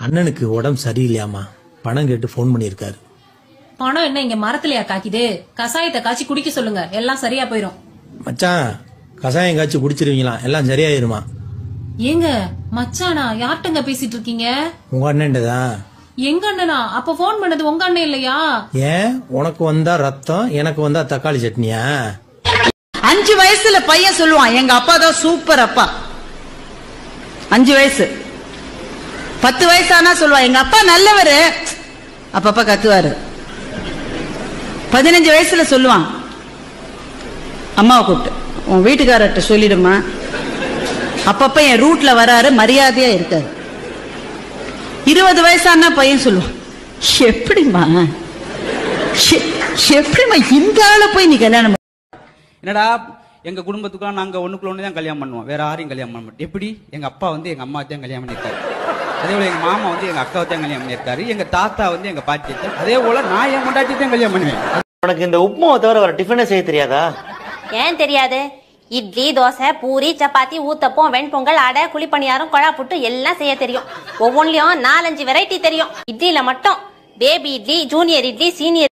அண்ணனுக்கு உடம்பு சரியில்லையாமா பணம் கேட்டு ஃபோன் பண்ணியிருக்காரு பணம் என்ன இங்க மரத்துலயா காய்க்குது கசாயத்தை காய்ச்சி குடிக்க சொல்லுங்க எல்லாம் சரியா போயிரும் மச்சான் கசாயம் காய்ச்சி குடிச்சிருவீங்களாம் எல்லாம் சரியாயிருமா ஏங்க மச்சானா யார்கிட்டங்க பேசிட்டு இருக்கீங்க உங்க அண்ணன்டதான் எங்க அண்ணனா அப்ப போன் பண்ணது உங்க அண்ணன் இல்லையா ஏன் உனக்கு வந்தா ரத்தம் எனக்கு வந்தா தக்காளி சட்னியா அஞ்சு வயசுல பையன் சொல்லுவான் எங்க அப்பா தான் சூப்பர் அப்பா அஞ்சு வயசு பத்து வயசானா சொல்லுவான் எங்க அப்பா நல்லவரு அப்பப்ப கத்துவாரு பதினஞ்சு வயசுல சொல்லுவான் அம்மாவை கூப்பிட்டு உன் வீட்டுக்காரர்கிட்ட சொல்லிடுமா அப்பப்ப என் ரூட்ல வராரு மரியாதையா இருக்காரு இருபது வயசானா பையன் சொல்லுவான் எப்படிம்மா எ- எப்படிம்மா இந்த ஆளை போய் நீ கல்யாணம் பண்ண என்னடா எங்க குடும்பத்துக்குலாம் நாங்க ஒண்ணுக்குள்ள ஒண்ணு தான் கல்யாணம் பண்ணுவோம் வேற யாரையும் கல்யாணம் பண்ண மாட்டோம் எப்படி எங்க அப்பா வந்து எங்க அம்மா தான் கல்யாணம் பண்ணியிருக்காரு அதே போல எங்க மாமா வந்து எங்க அக்காவை தான் கல்யாணம் பண்ணியிருக்காரு எங்க தாத்தா வந்து எங்க பாட்டி தான் அதே போல நான் என் கொண்டாட்டி தான் கல்யாணம் பண்ணுவேன் உனக்கு இந்த உப்புமாவை தவிர வர டிஃபனே செய்ய தெரியாதா ஏன் தெரியாது இட்லி தோசை பூரி சப்பாத்தி ஊத்தப்பம் வெண்பொங்கல் அடை குழிப்பணியாரம் கொழா புட்டு எல்லாம் செய்ய தெரியும் ஒவ்வொன்றிலும் நாலஞ்சு வெரைட்டி தெரியும் இட்லியில மட்டும் baby idli junior idli senior